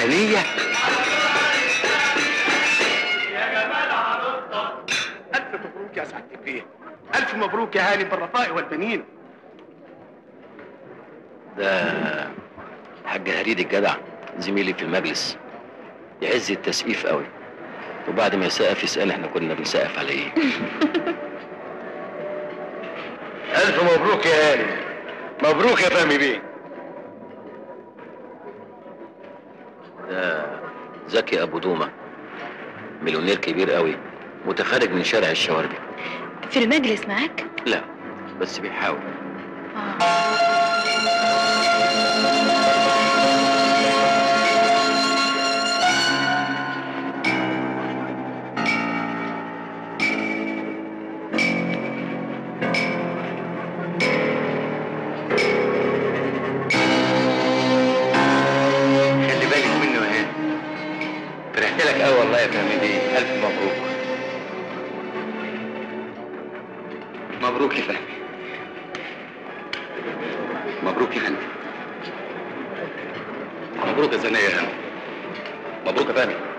هنيه الف مبروك يا سعد البيه الف مبروك يا هاني بالرفاء والبنين ده حاج هريد الجدع زميلي في المجلس يعز التسقيف قوي وبعد ما يسقف يسأل احنا كنا بنسقف على ايه الف مبروك يا هاني مبروك يا فهمي بيه ده زكي ابو دومه مليونير كبير قوي متخرج من شارع الشواربي في المجلس معاك لا بس بيحاول خلي بالك منه يا هاني فرحت لك قوي والله يا فهمي بيه الف مبروك مبروك يا فهمي مبروك يا هاني مبروك يا زنية يا هاني مبروك يا فهمي